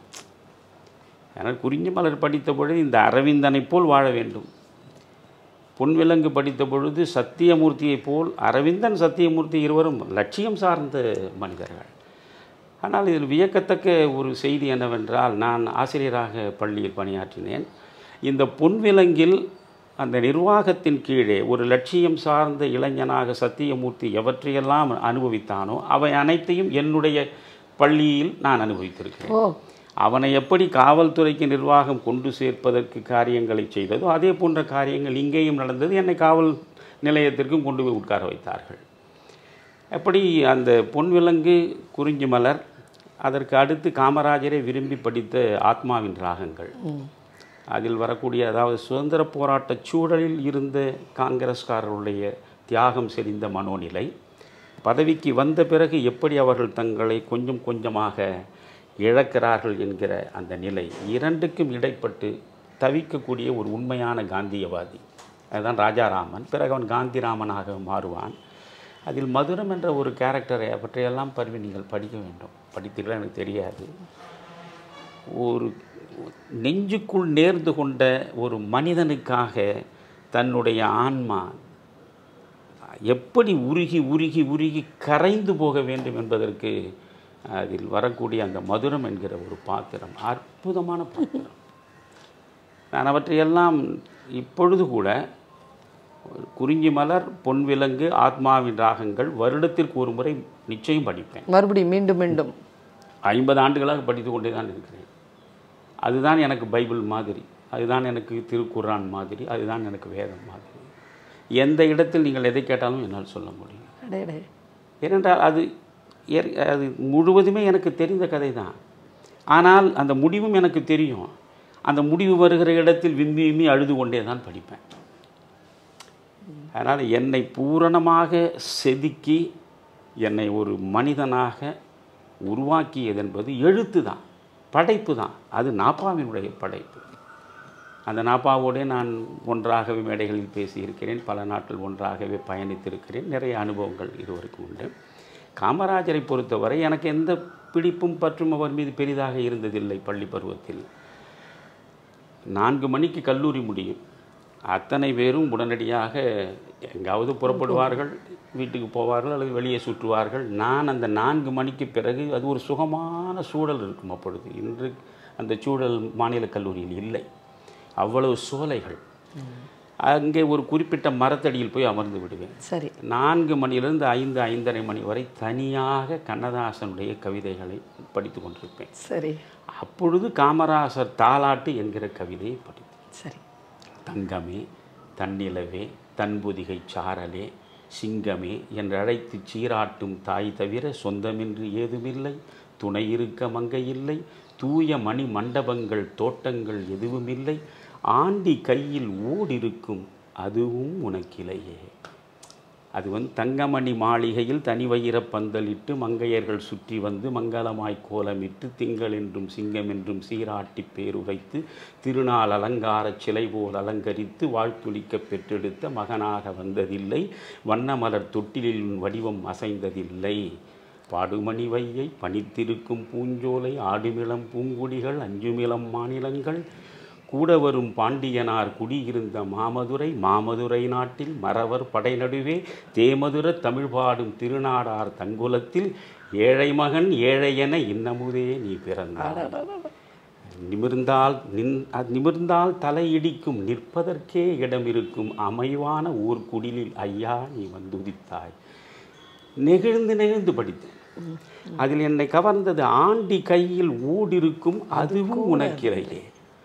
[SPEAKER 1] ஆனால் குறிஞ்சி மலர் படித்த பொழுது இந்த அரவிந்தனைப் போல் வாழ வேண்டும் பொன்விலங்கு படித்த பொழுது சத்தியமூர்த்தியைப் போல் அரவிந்தன் சத்தியமூர்த்தி இருவரும் லட்சியம் சார்ந்த மனிதர்கள் ஆனால் இதில் வியக்கத்தக்க ஒரு செய்தி என்னவென்றால் நான் ஆசிரியராக பள்ளியில் பணியாற்றினேன் இந்த பொன்விலங்கில் அந்த நிர்வாகத்தின் கீழே ஒரு லட்சியம் சார்ந்த இளைஞனாக சத்தியமூர்த்தி எவற்றையெல்லாம் அனுபவித்தானோ அவை அனைத்தையும் என்னுடைய பள்ளியில் நான் அனுபவித்திருக்கிறேன்
[SPEAKER 2] ஓ
[SPEAKER 1] அவனை எப்படி காவல்துறைக்கு நிர்வாகம் கொண்டு சேர்ப்பதற்கு காரியங்களை செய்ததோ அதே போன்ற காரியங்கள் இங்கேயும் நடந்தது என்னை காவல் நிலையத்திற்கும் கொண்டு போய் உட்கார வைத்தார்கள் அப்படி அந்த பொன்விலங்கு குறிஞ்சி மலர் அதற்கு அடுத்து காமராஜரை விரும்பி படித்த ஆத்மாவின் ராகங்கள் அதில் வரக்கூடிய அதாவது சுதந்திர போராட்ட சூழலில் இருந்த காங்கிரஸ்காரருடைய தியாகம் செறிந்த மனோநிலை பதவிக்கு வந்த பிறகு எப்படி அவர்கள் தங்களை கொஞ்சம் கொஞ்சமாக இழக்கிறார்கள் என்கிற அந்த நிலை இரண்டுக்கும் இடைப்பட்டு தவிக்கக்கூடிய ஒரு உண்மையான காந்தியவாதி அதுதான் ராஜாராமன் பிறகு அவன் காந்திராமனாக மாறுவான் அதில் மதுரம் என்ற ஒரு கேரக்டரை அவற்றையெல்லாம் பருவி நீங்கள் படிக்க வேண்டும் படித்தீர்களா எனக்கு தெரியாது ஒரு நெஞ்சுக்குள் நேர்ந்து கொண்ட ஒரு மனிதனுக்காக தன்னுடைய ஆன்மா எப்படி உருகி உருகி உருகி கரைந்து போக வேண்டும் என்பதற்கு அதில் வரக்கூடிய அந்த மதுரம் என்கிற ஒரு பாத்திரம் அற்புதமான பாத்திரம் நான் அவற்றையெல்லாம் இப்பொழுது கூட குறிஞ்சி மலர் பொன்விலங்கு ஆத்மாவின் ராகங்கள் வருடத்திற்கு ஒரு முறை நிச்சயம் படிப்பேன்
[SPEAKER 2] மறுபடியும் மீண்டும் மீண்டும்
[SPEAKER 1] ஐம்பது ஆண்டுகளாக படித்து கொண்டே தான் இருக்கிறேன் அதுதான் எனக்கு பைபிள் மாதிரி அதுதான் எனக்கு திருக்குர்ஆன் மாதிரி அதுதான் எனக்கு வேதம் மாதிரி எந்த இடத்தில் நீங்கள் எதை கேட்டாலும் என்னால் சொல்ல முடியும்
[SPEAKER 2] அடே அடே
[SPEAKER 1] ஏனென்றால் அது ஏற்- அது முழுவதுமே எனக்கு தெரிந்த கதை தான் ஆனால் அந்த முடிவும் எனக்கு தெரியும் அந்த முடிவு வருகிற இடத்தில் விம்மி விம்மி அழுது கொண்டே தான் படிப்பேன் அதனால் என்னை பூரணமாக செதுக்கி என்னை ஒரு மனிதனாக உருவாக்கியது என்பது எழுத்து தான் படைப்பு தான் அது நாப்பாவினுடைய படைப்பு அந்த நாப்பாவோடே நான் ஒன்றாகவே மேடைகளில் பேசியிருக்கிறேன் பல நாட்கள் ஒன்றாகவே பயணித்திருக்கிறேன் நிறைய அனுபவங்கள் இருவருக்கும் உண்டு காமராஜரை பொறுத்தவரை எனக்கு எந்த பிடிப்பும் பற்றும் அவர் மீது பெரிதாக இருந்ததில்லை பள்ளி பருவத்தில் நான்கு மணிக்கு கல்லூரி முடியும் அத்தனை பேரும் உடனடியாக எங்காவது புறப்படுவார்கள் வீட்டுக்கு போவார்கள் அல்லது வெளியே சுற்றுவார்கள் நான் அந்த நான்கு மணிக்கு பிறகு அது ஒரு சுகமான சூழல் இருக்கும் அப்பொழுது இன்று அந்த சூழல் மாநில கல்லூரியில் இல்லை அவ்வளவு சோலைகள் அங்கே ஒரு குறிப்பிட்ட மரத்தடியில் போய் அமர்ந்து விடுவேன்
[SPEAKER 2] சரி
[SPEAKER 1] நான்கு மணியிலிருந்து ஐந்து ஐந்தரை மணி வரை தனியாக கண்ணதாசனுடைய கவிதைகளை படித்து கொண்டிருப்பேன்
[SPEAKER 2] சரி
[SPEAKER 1] அப்பொழுது காமராசர் தாலாட்டு என்கிற கவிதையை படித்தேன்
[SPEAKER 2] சரி
[SPEAKER 1] தங்கமே தன்னிலவே தன்புதிகை சாரலே சிங்கமே என்று அழைத்து சீராட்டும் தாய் தவிர சொந்தமின்றி ஏதுமில்லை துணை இருக்க மங்கை இல்லை தூய மணி மண்டபங்கள் தோட்டங்கள் எதுவுமில்லை ஆண்டி கையில் ஓடிருக்கும் அதுவும் உனக்கிலையே அது வந்து தங்கமணி மாளிகையில் தனி வைரப் பந்தலிட்டு மங்கையர்கள் சுற்றி வந்து மங்களமாய் கோலமிட்டு திங்கள் என்றும் சிங்கம் என்றும் சீராட்டி பேருரைத்து திருநாள் அலங்காரச் சிலை போல் அலங்கரித்து வாழ்த்துளிக்க பெற்றெடுத்த மகனாக வந்ததில்லை வண்ணமலர் தொட்டிலில் உன் வடிவம் அசைந்ததில்லை பாடுமணி வையை பனித்திருக்கும் பூஞ்சோலை ஆடுமிளம் பூங்குடிகள் அஞ்சுமிளம் மாநிலங்கள் கூட வரும் பாண்டியனார் குடியிருந்த மாமதுரை மாமதுரை நாட்டில் மறவர் படை நடுவே தேமதுர தமிழ் பாடும் திருநாடார் தங்குலத்தில் ஏழை மகன் ஏழையென இன்னமுதே நீ பிறந்தாய் நிமிர்ந்தால் நின் அது நிமிர்ந்தால் தலை இடிக்கும் நிற்பதற்கே இடம் இருக்கும் அமைவான ஊர் குடிலில் ஐயா நீ வந்துதித்தாய் நெகிழ்ந்து நெகிழ்ந்து படித்தேன் அதில் என்னை கவர்ந்தது ஆண்டி கையில் ஊடிருக்கும் அதுவும் உனக்கிறையே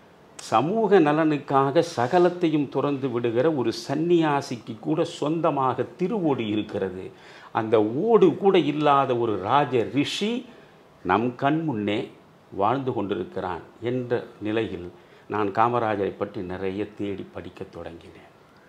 [SPEAKER 1] சமூக நலனுக்காக சகலத்தையும் துறந்து விடுகிற ஒரு சந்நியாசிக்கு கூட சொந்தமாக திருவோடு இருக்கிறது அந்த ஓடு கூட இல்லாத ஒரு ராஜ ரிஷி நம் கண் முன்னே வாழ்ந்து கொண்டிருக்கிறான் என்ற நிலையில் நான் காமராஜரை பற்றி நிறைய தேடி படிக்கத் தொடங்கினேன்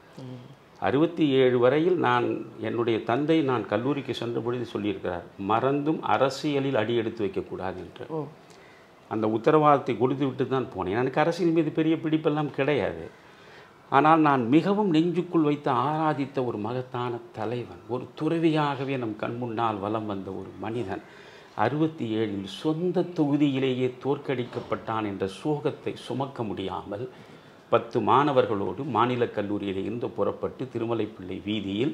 [SPEAKER 1] அறுபத்தி ஏழு வரையில் நான் என்னுடைய தந்தை நான் கல்லூரிக்கு சென்ற பொழுது சொல்லியிருக்கிறார் மறந்தும் அரசியலில் அடி எடுத்து வைக்கக்கூடாது என்று
[SPEAKER 2] ஓ
[SPEAKER 1] அந்த உத்தரவாதத்தை கொடுத்து விட்டு தான் போனேன் எனக்கு அரசியல் மீது பெரிய பிடிப்பெல்லாம் கிடையாது ஆனால் நான் மிகவும் நெஞ்சுக்குள் வைத்து ஆராதித்த ஒரு மகத்தான தலைவன் ஒரு துறவியாகவே நம் கண் முன்னால் வலம் வந்த ஒரு மனிதன் அறுபத்தி ஏழில் சொந்த தொகுதியிலேயே தோற்கடிக்கப்பட்டான் என்ற சோகத்தை சுமக்க முடியாமல் பத்து மாணவர்களோடு மாநில கல்லூரியில் இருந்து புறப்பட்டு திருமலைப்பிள்ளை வீதியில்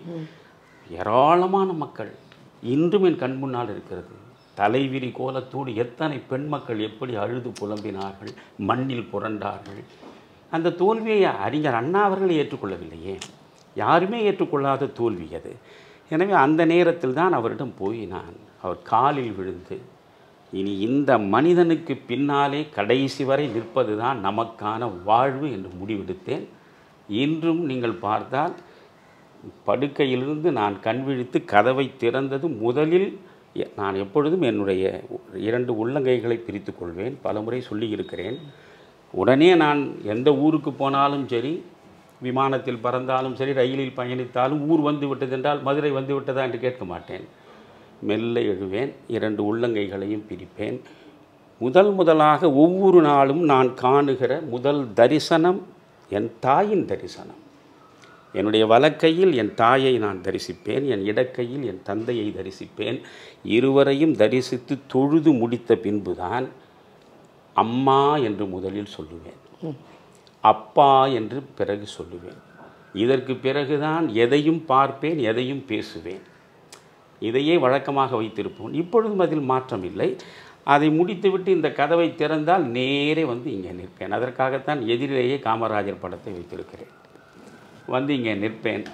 [SPEAKER 1] ஏராளமான மக்கள் இன்றும் என் கண் முன்னால் இருக்கிறது தலைவிரி கோலத்தோடு எத்தனை பெண் மக்கள் எப்படி அழுது புலம்பினார்கள் மண்ணில் புரண்டார்கள் அந்த தோல்வியை அறிஞர் அண்ணா அவர்கள் ஏற்றுக்கொள்ளவில்லையே யாருமே ஏற்றுக்கொள்ளாத தோல்வி அது எனவே அந்த நேரத்தில் தான் அவரிடம் போய் நான் அவர் காலில் விழுந்து இனி இந்த மனிதனுக்கு பின்னாலே கடைசி வரை நிற்பது தான் நமக்கான வாழ்வு என்று முடிவெடுத்தேன் இன்றும் நீங்கள் பார்த்தால் படுக்கையிலிருந்து நான் கண் விழித்து கதவை திறந்தது முதலில் எ- நான் எப்பொழுதும் என்னுடைய இரண்டு உள்ளங்கைகளை பிரித்து கொள்வேன் பலமுறை சொல்லியிருக்கிறேன் உடனே நான் எந்த ஊருக்கு போனாலும் சரி விமானத்தில் பறந்தாலும் சரி ரயிலில் பயணித்தாலும் ஊர் வந்து விட்டதென்றால் மதுரை வந்து விட்டதா என்று கேட்க மாட்டேன் மெல்ல எழுவேன் இரண்டு உள்ளங்கைகளையும் பிரிப்பேன் முதல் முதலாக ஒவ்வொரு நாளும் நான் காணுகிற முதல் தரிசனம் என் தாயின் தரிசனம் என்னுடைய வலக்கையில் என் தாயை நான் தரிசிப்பேன் என் இடக்கையில் என் தந்தையை தரிசிப்பேன் இருவரையும் தரிசித்து தொழுது முடித்த பின்புதான் அம்மா என்று முதலில் சொல்லுவேன் அப்பா என்று பிறகு சொல்லுவேன் இதற்கு பிறகுதான் எதையும் பார்ப்பேன் எதையும் பேசுவேன் இதையே வழக்கமாக வைத்திருப்போம் இப்பொழுதும் அதில் மாற்றம் இல்லை அதை முடித்துவிட்டு இந்த கதவை திறந்தால் நேரே வந்து இங்கே நிற்பேன் அதற்காகத்தான் எதிரிலேயே காமராஜர் படத்தை வைத்திருக்கிறேன் வந்து இங்கே நிற்பேன்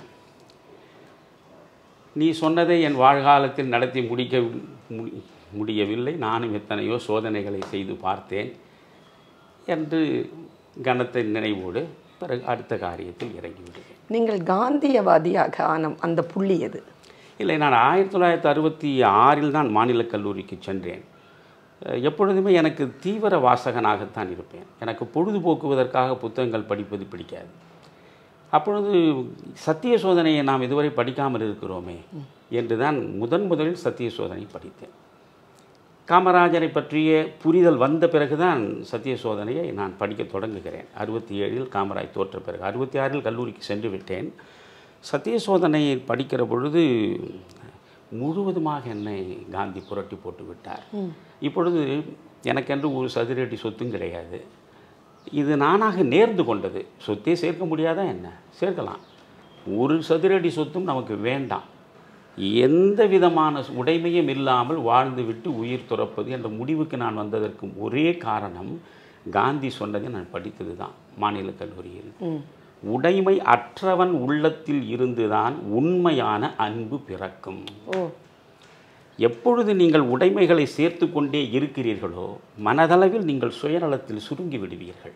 [SPEAKER 1] நீ சொன்னதை என் வாழ்காலத்தில் நடத்தி முடிக்க முடி- முடியவில்லை நானும் எத்தனையோ சோதனைகளை செய்து பார்த்தேன் என்று கனத்த நினைவோடு பிறகு அடுத்த காரியத்தில் இறங்கி விடுவேன்
[SPEAKER 2] நீங்கள் காந்தியவாதியாக ஆன அந்த புள்ளி எது
[SPEAKER 1] இல்லை நான் ஆயிரத்தி தொள்ளாயிரத்தி அறுபத்தி ஆறில் தான் மாநிலக் கல்லூரிக்கு சென்றேன் அஹ் எப்பொழுதுமே எனக்கு தீவிர வாசகனாகத்தான் இருப்பேன் எனக்கு பொழுதுபோக்குவதற்காக புத்தகங்கள் படிப்பது பிடிக்காது அப்பொழுது சத்திய சோதனையை நாம் இதுவரை படிக்காமல் இருக்கிறோமே என்று தான் முதன் முதலில் சத்திய சோதனை படித்தேன் காமராஜரை பற்றிய புரிதல் வந்த பிறகுதான் சத்திய சோதனையை நான் படிக்க தொடங்குகிறேன் அறுபத்தி ஏழில் காமராஜ் தோற்ற பிறகு அறுபத்தி ஆறில் கல்லூரிக்கு சென்று விட்டேன் சத்திய சோதனையை படிக்கிற பொழுது முழுவதுமாக என்னை காந்தி புரட்டி போட்டு விட்டார் இப்பொழுது எனக்கென்று ஒரு சதுரடி சொத்தும் கிடையாது இது நானாக நேர்ந்து கொண்டது சொத்தே சேர்க்க முடியாதா என்ன சேர்க்கலாம் ஒரு சதுரடி சொத்தும் நமக்கு வேண்டாம் எந்த விதமான உடைமையும் இல்லாமல் வாழ்ந்துவிட்டு உயிர் துறப்பது என்ற முடிவுக்கு நான் வந்ததற்கு ஒரே காரணம் காந்தி சொன்னதை நான் படித்தது தான் மாநில கல்லூரியில் உடைமை அற்றவன் உள்ளத்தில் இருந்துதான் உண்மையான அன்பு பிறக்கும்
[SPEAKER 2] ஓ
[SPEAKER 1] எப்பொழுது நீங்கள் உடைமைகளை சேர்த்து கொண்டே இருக்கிறீர்களோ மனதளவில் நீங்கள் சுயநலத்தில் சுருங்கி விடுவீர்கள்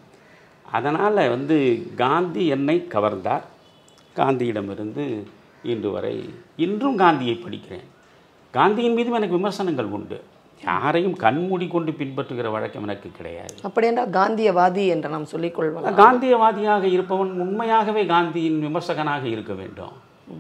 [SPEAKER 1] அதனால் வந்து காந்தி என்னை கவர்ந்தார் காந்தியிடமிருந்து இன்று வரை இன்றும் காந்தியை படிக்கிறேன் காந்தியின் மீதும் எனக்கு விமர்சனங்கள் உண்டு யாரையும் கண்மூடி கொண்டு பின்பற்றுகிற வழக்கம் எனக்கு கிடையாது
[SPEAKER 2] அப்படி என்றால் காந்தியவாதி என்று நாம் சொல்லிக் கொள்வோம்
[SPEAKER 1] காந்தியவாதியாக இருப்பவன் உண்மையாகவே காந்தியின் விமர்சகனாக இருக்க வேண்டும்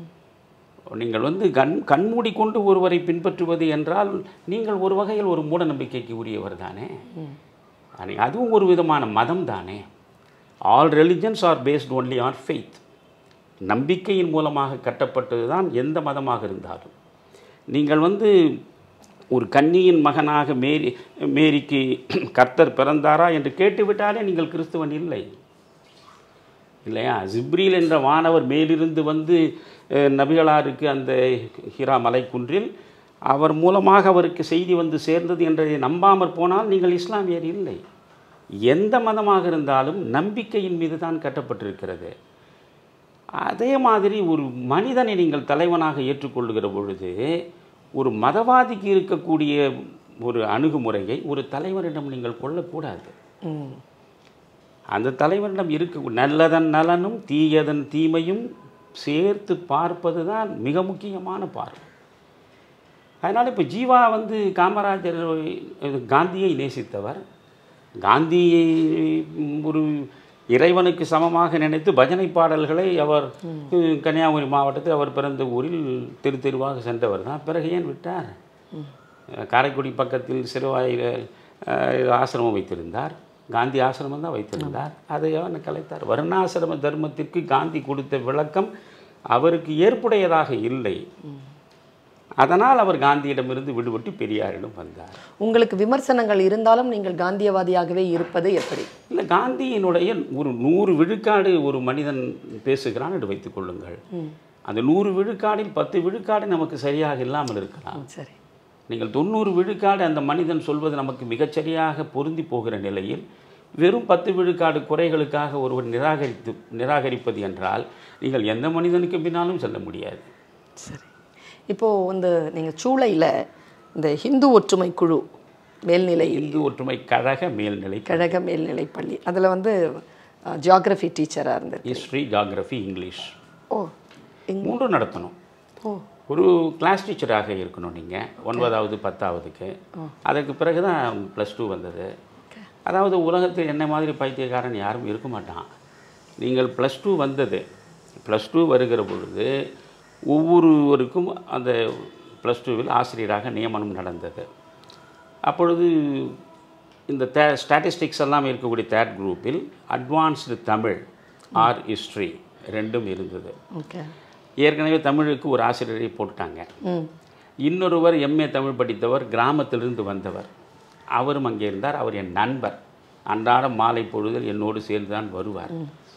[SPEAKER 1] நீங்கள் வந்து கண் கண்மூடி கொண்டு ஒருவரை பின்பற்றுவது என்றால் நீங்கள் ஒரு வகையில் ஒரு மூட நம்பிக்கைக்கு உரியவர் தானே அனி- அதுவும் ஒரு விதமான மதம் தானே all religions are based only on faith நம்பிக்கையின் மூலமாக கட்டப்பட்டது தான் எந்த மதமாக இருந்தாலும் நீங்கள் வந்து ஒரு கன்னியின் மகனாக மேரி மேரிக்கு கர்த்தர் பிறந்தாரா என்று கேட்டுவிட்டாலே நீங்கள் கிறிஸ்துவன் இல்லை இல்லையா ஜிப்ரீல் என்ற வானவர் மேலிருந்து வந்து அஹ், நபிகளாருக்கு அந்த ஹிரா மலைக்குன்றில் அவர் மூலமாக அவருக்கு செய்தி வந்து சேர்ந்தது என்றதை நம்பாமற் போனால் நீங்கள் இஸ்லாமியர் இல்லை எந்த மதமாக இருந்தாலும் நம்பிக்கையின் மீது தான் கட்டப்பட்டிருக்கிறது அதே மாதிரி ஒரு மனிதனை நீங்கள் தலைவனாக ஏற்றுக்கொள்ளுகிற பொழுது ஒரு மதவாதிக்கு இருக்கக்கூடிய ஒரு அணுகுமுறையை ஒரு தலைவரிடம் நீங்கள் கொள்ளக்கூடாது
[SPEAKER 2] ம்
[SPEAKER 1] அந்த தலைவரிடம் இருக்க நல்லதன் நலனும் தீயதன் தீமையும் சேர்த்து பார்ப்பது தான் மிக முக்கியமான பார்வை அதனால் இப்போ ஜீவா வந்து காமராஜர் அஹ், காந்தியை நேசித்தவர் காந்தியை ம், ஒரு இறைவனுக்கு சமமாக நினைத்து பஜனை பாடல்களை அவர் அஹ், கன்னியாகுமரி மாவட்டத்தில் அவர் பிறந்த ஊரில் தெரு தெருவாக சென்றவர் தான் பிறகு ஏன் விட்டார் அஹ், காரைக்குடி பக்கத்தில் சிறுவாயில் அஹ், ஆசிரமம் வைத்திருந்தார் காந்தி ஆசிரமம் தான் வைத்திருந்தார் அதை அவர் கலைத்தார் வர்ணாசிரம தர்மத்திற்கு காந்தி கொடுத்த விளக்கம் அவருக்கு ஏற்புடையதாக இல்லை அதனால் அவர் காந்தியிடமிருந்து விடுபட்டு பெரியாரிடம் வந்தார்
[SPEAKER 2] உங்களுக்கு விமர்சனங்கள் இருந்தாலும் நீங்கள் காந்தியவாதியாகவே இருப்பது எப்படி
[SPEAKER 1] இல்லை காந்தியினுடைய ஒரு நூறு விழுக்காடு ஒரு மனிதன் பேசுகிறான் என்று வைத்துக் கொள்ளுங்கள் அந்த நூறு விழுக்காடில் பத்து விழுக்காடு நமக்கு சரியாக இல்லாமல் இருக்கலாம்
[SPEAKER 2] ம், சரி
[SPEAKER 1] நீங்கள் தொண்ணூறு விழுக்காடு அந்த மனிதன் சொல்வது நமக்கு மிகச்சரியாக பொருந்தி போகிற நிலையில் வெறும் பத்து விழுக்காடு குறைகளுக்காக ஒருவர் நிராகரித்து நிராகரிப்பது என்றால் நீங்கள் எந்த மனிதனுக்கு பின்னாலும் செல்ல முடியாது
[SPEAKER 2] சரி இப்போது வந்து நீங்கள் சூளையில் இந்த ஹிந்து ஒற்றுமை குழு மேல்நிலை
[SPEAKER 1] இந்து ஒற்றுமை கழக மேல்நிலை
[SPEAKER 2] கழக மேல்நிலை பள்ளி அதில் வந்து ஜியாகிரஃபி டீச்சராக இருந்தது
[SPEAKER 1] ஹிஸ்ட்ரி ஜாகிரஃபி இங்கிலீஷ்
[SPEAKER 2] ஓ இங்
[SPEAKER 1] மூன்றும் நடத்தணும்
[SPEAKER 2] ஓ
[SPEAKER 1] ஒரு கிளாஸ் டீச்சராக இருக்கணும் நீங்கள் ஒன்பதாவது பத்தாவதுக்கு அதற்கு பிறகு தான் ப்ளஸ் டூ வந்தது அதாவது உலகத்தில் என்ன மாதிரி பைத்தியக்காரன் யாரும் இருக்க மாட்டான் நீங்கள் ப்ளஸ் டூ வந்தது ப்ளஸ் டூ வருகிற பொழுது ஒவ்வொருவருக்கும் அந்த ப்ளஸ் டூவில் ஆசிரியராக நியமனம் நடந்தது அப்பொழுது இந்த தே ஸ்டாட்டிஸ்டிக்ஸ் எல்லாம் இருக்கக்கூடிய தேர்ட் குரூப்பில் அட்வான்ஸ்டு தமிழ் ஆர் ஹிஸ்ட்ரி ரெண்டும் இருந்தது
[SPEAKER 2] ஓகே
[SPEAKER 1] ஏற்கனவே தமிழுக்கு ஒரு ஆசிரியரை போட்டுட்டாங்க
[SPEAKER 2] ம்
[SPEAKER 1] இன்னொருவர் எம்ஏ தமிழ் படித்தவர் கிராமத்திலிருந்து வந்தவர் அவரும் அங்கே இருந்தார் அவர் என் நண்பர் அன்றாடம் மாலை பொழுதில் என்னோடு சேர்ந்து தான் வருவார்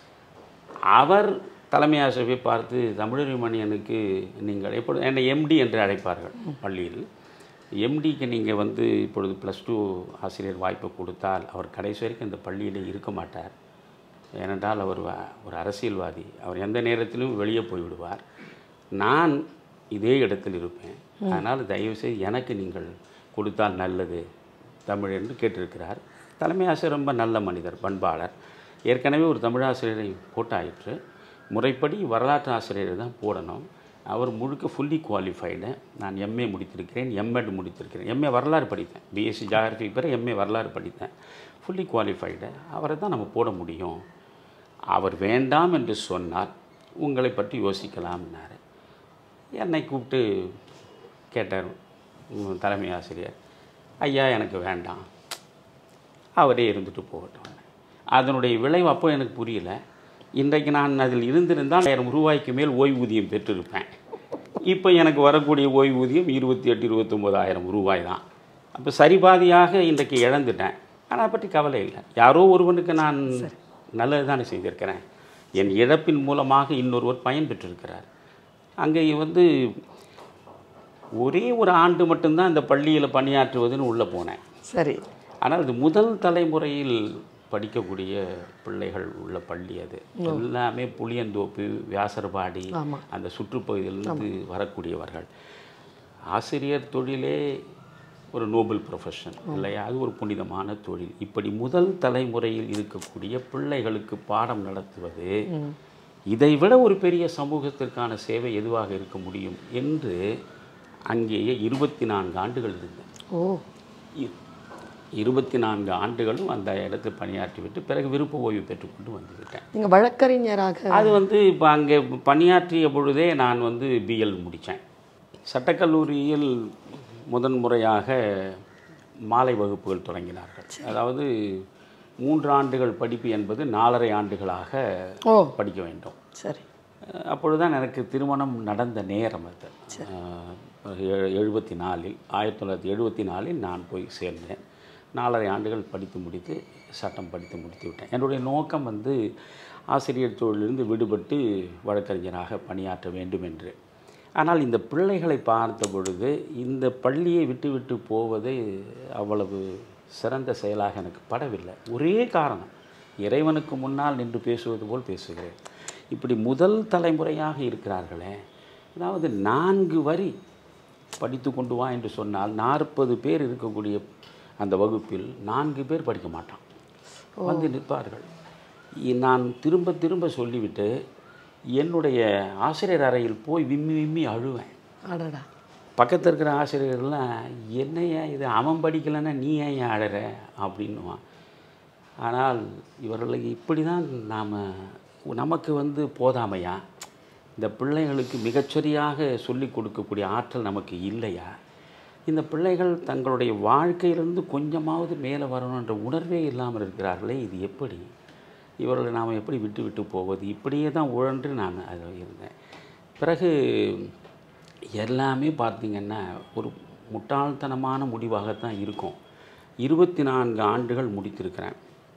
[SPEAKER 1] அவர் தலைமை ஆசிரியரை பார்த்து தமிழறிமணியனுக்கு நீங்கள் எப்பொழுது என்னை எம்டி என்று அழைப்பார்கள் பள்ளியில் எம்டிக்கு நீங்கள் வந்து இப்பொழுது ப்ளஸ் டூ ஆசிரியர் வாய்ப்பு கொடுத்தால் அவர் கடைசி வரைக்கும் இந்த பள்ளியிலே இருக்க மாட்டார் ஏனென்றால் அவர் வ- ஒரு அரசியல்வாதி அவர் எந்த நேரத்திலும் வெளியே போய்விடுவார் நான் இதே இடத்தில் இருப்பேன் அதனால் தயவுசெய்து எனக்கு நீங்கள் கொடுத்தால் நல்லது தமிழ் என்று கேட்டிருக்கிறார் தலைமை ஆசிரியர் ரொம்ப நல்ல மனிதர் பண்பாளர் ஏற்கனவே ஒரு தமிழாசிரியரை போட்டாயிற்று முறைப்படி வரலாற்று ஆசிரியரை தான் போடணும் அவர் முழுக்க ஃபுல்லி குவாலிஃபைடு நான் எம்ஏ முடித்திருக்கிறேன் எம்எட் முடித்திருக்கிறேன் எம்ஏ வரலாறு படித்தேன் பிஎஸ்சி ஜாகிரபி பிறகு எம்ஏ வரலாறு படித்தேன் ஃபுல்லி குவாலிஃபைடு அவரை தான் நம்ம போட முடியும் அவர் வேண்டாம் என்று சொன்னால் உங்களை பற்றி யோசிக்கலாம்னாரு என்னை கூப்பிட்டு கேட்டார் உம், தலைமை ஆசிரியர் ஐயா எனக்கு வேண்டாம் அவரே இருந்துட்டு போகட்டும் அதனுடைய விளைவு அப்போ எனக்கு புரியல இன்றைக்கு நான் அதில் இருந்திருந்தால் ஆயிரம் ரூபாய்க்கு மேல் ஓய்வூதியம் பெற்றிருப்பேன் இப்போ எனக்கு வரக்கூடிய ஓய்வூதியம் இருபத்தி எட்டு இருபத்தொம்போதாயிரம் ரூபாய் தான் அப்போ சரிபாதியாக இன்றைக்கு இழந்துட்டேன் ஆனால் பற்றி கவலை இல்லை யாரோ ஒருவனுக்கு நான் நல்லது தானே செய்திருக்கிறேன் என் இழப்பின் மூலமாக இன்னொருவர் பயன் பெற்றிருக்கிறார் அங்கே வந்து ஒரே ஒரு ஆண்டு மட்டும்தான் இந்த பள்ளியில் பணியாற்றுவதுன்னு உள்ளே போனேன்
[SPEAKER 2] சரி
[SPEAKER 1] ஆனால் இது முதல் தலைமுறையில் படிக்கக்கூடிய பிள்ளைகள் உள்ள பள்ளி அது எல்லாமே புளியந்தோப்பு வியாசர்பாடி
[SPEAKER 2] ஆமா.
[SPEAKER 1] அந்த சுற்றுப்பகுதியிலிருந்து வரக்கூடியவர்கள் ஆசிரியர் தொழிலே ஒரு நோபல் ப்ரொஃபஷன் இல்லையா அது ஒரு புனிதமான தொழில் இப்படி முதல் தலைமுறையில் இருக்கக்கூடிய பிள்ளைகளுக்கு பாடம் நடத்துவது இதைவிட ஒரு பெரிய சமூகத்திற்கான சேவை எதுவாக இருக்க முடியும் என்று அங்கேயே இருபத்தி நான்கு ஆண்டுகள் இருந்தேன்
[SPEAKER 2] ஓ
[SPEAKER 1] இ- இருபத்தி நான்கு ஆண்டுகளும் அந்த இடத்தில் பணியாற்றிவிட்டு பிறகு விருப்ப ஓய்வு பெற்றுக்கொண்டு வந்துவிட்டேன்
[SPEAKER 2] நீங்கள் வழக்கறிஞராக
[SPEAKER 1] அது வந்து இப்போ அங்கே பணியாற்றிய பொழுதே நான் வந்து பிஎல் முடித்தேன் சட்டக்கல்லூரியில் முதன் முறையாக மாலை வகுப்புகள் தொடங்கினார்கள் அதாவது மூன்று ஆண்டுகள் படிப்பு என்பது நாலரை ஆண்டுகளாக
[SPEAKER 2] ஓ
[SPEAKER 1] படிக்க வேண்டும்
[SPEAKER 2] சரி
[SPEAKER 1] அஹ் அப்பொழுதுதான் எனக்கு திருமணம் நடந்த நேரம் அது எழுபத்தி நாலில் ஆயிரத்தி தொள்ளாயிரத்தி எழுபத்தி நாலில் நான் போய் சேர்ந்தேன் நாலரை ஆண்டுகள் படித்து முடித்து சட்டம் படித்து முடித்து விட்டேன் என்னுடைய நோக்கம் வந்து ஆசிரியர் தொழிலிருந்து விடுபட்டு வழக்கறிஞராக பணியாற்ற வேண்டும் என்று ஆனால் இந்த பிள்ளைகளை பார்த்த பொழுது இந்த பள்ளியை விட்டு விட்டு போவது அவ்வளவு சிறந்த செயலாக எனக்கு படவில்லை ஒரே காரணம் இறைவனுக்கு முன்னால் நின்று பேசுவது போல் பேசுகிறேன் இப்படி முதல் தலைமுறையாக இருக்கிறார்களே அதாவது நான்கு வரி படித்து கொண்டு வா என்று சொன்னால் நாற்பது பேர் இருக்கக்கூடிய அந்த வகுப்பில் நான்கு பேர் படிக்க மாட்டான் வந்து நிற்பார்கள் இ- நான் திரும்ப திரும்ப சொல்லிவிட்டு என்னுடைய ஆசிரியர் அறையில் போய் விம்மி விம்மி அழுவேன்
[SPEAKER 2] அடடா
[SPEAKER 1] பக்கத்தில் இருக்கிற ஆசிரியர்கள்லாம் என்னையா இது அவன் படிக்கலைன்னா நீ ஏன் ஏன் அழற அப்படின்னுவான் ஆனால் இவர்களுக்கு இப்படி தான் நாம் நமக்கு வந்து போதாமையா இந்த பிள்ளைகளுக்கு மிகச்சரியாக சொல்லிக் கொடுக்கக்கூடிய ஆற்றல் நமக்கு இல்லையா இந்த பிள்ளைகள் தங்களுடைய வாழ்க்கையிலிருந்து கொஞ்சமாவது மேலே வரணுன்ற உணர்வே இல்லாமல் இருக்கிறார்களே இது எப்படி இவர்களை நாம் எப்படி விட்டு விட்டு போவது இப்படியே தான் உழன்று நான் அதில் இருந்தேன் பிறகு எல்லாமே பார்த்திங்கன்னா ஒரு முட்டாள்தனமான முடிவாகத்தான் இருக்கும் இருபத்தி நான்கு ஆண்டுகள் முடித்திருக்கிறேன்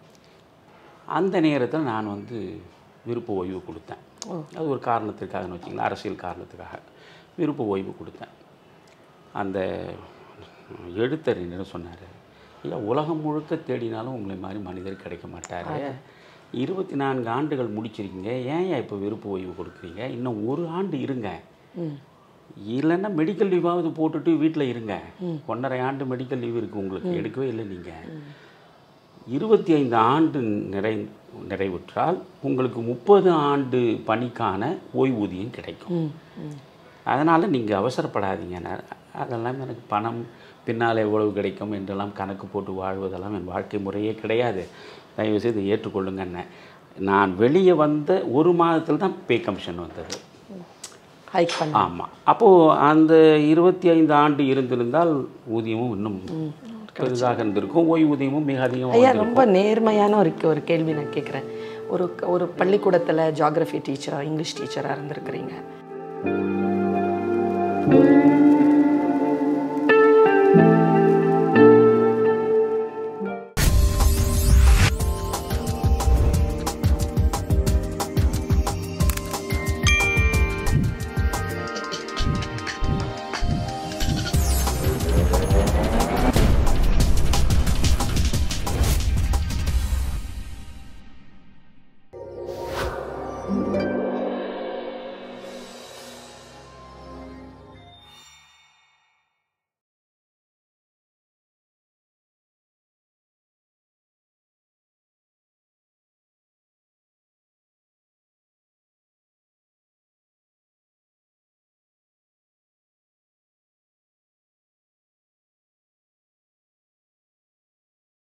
[SPEAKER 1] அந்த நேரத்தில் நான் வந்து விருப்ப ஓய்வு கொடுத்தேன் அது ஒரு காரணத்திற்காகன்னு வச்சிங்களேன் அரசியல் காரணத்துக்காக விருப்ப ஓய்வு கொடுத்தேன் அந்த எழுத்தறிஞர் சொன்னார் ஐயா உலகம் முழுக்க தேடினாலும் உங்களை மாதிரி மனிதர் கிடைக்க மாட்டார் இருபத்தி நான்கு ஆண்டுகள் முடிச்சிருக்கீங்க ஏன் இப்போ விருப்ப ஓய்வு கொடுக்குறீங்க இன்னும் ஒரு ஆண்டு இருங்க இல்லைன்னா மெடிக்கல் லீவாவது போட்டுட்டு வீட்டில் இருங்க ஒன்றரை ஆண்டு மெடிக்கல் லீவ் இருக்குது உங்களுக்கு எடுக்கவே இல்லை நீங்கள் இருபத்தி ஐந்து ஆண்டு நிறை நிறைவுற்றால் உங்களுக்கு முப்பது ஆண்டு பணிக்கான ஓய்வூதியம் கிடைக்கும் அதனால் நீங்கள் அவசரப்படாதீங்க நான் அதெல்லாம் எனக்கு பணம் பின்னால் எவ்வளவு கிடைக்கும் என்றெல்லாம் கணக்கு போட்டு வாழ்வதெல்லாம் என் வாழ்க்கை முறையே கிடையாது தயவு செய்து ஏற்றுக்கொள்ளுங்கன்னு நான் வெளியே வந்த ஒரு மாதத்தில் தான் பே கமிஷன் வந்தது
[SPEAKER 2] ஹைக் பண்ண
[SPEAKER 1] ஆமாம் அப்போது அந்த இருபத்தி ஐந்து ஆண்டு இருந்திருந்தால் ஊதியமும் இன்னும் பெரிதாக இருந்திருக்கும் ஓய்வூதியமும் மிக அதிகமாக
[SPEAKER 2] ஐயா ரொம்ப நேர்மையான ஒரு ஒரு கேள்வி நான் கேட்குறேன் ஒரு ஒரு பள்ளிக்கூடத்தில் ஜியாகிரஃபி டீச்சர் இங்கிலீஷ் டீச்சராக இருந்திருக்கிறீங்க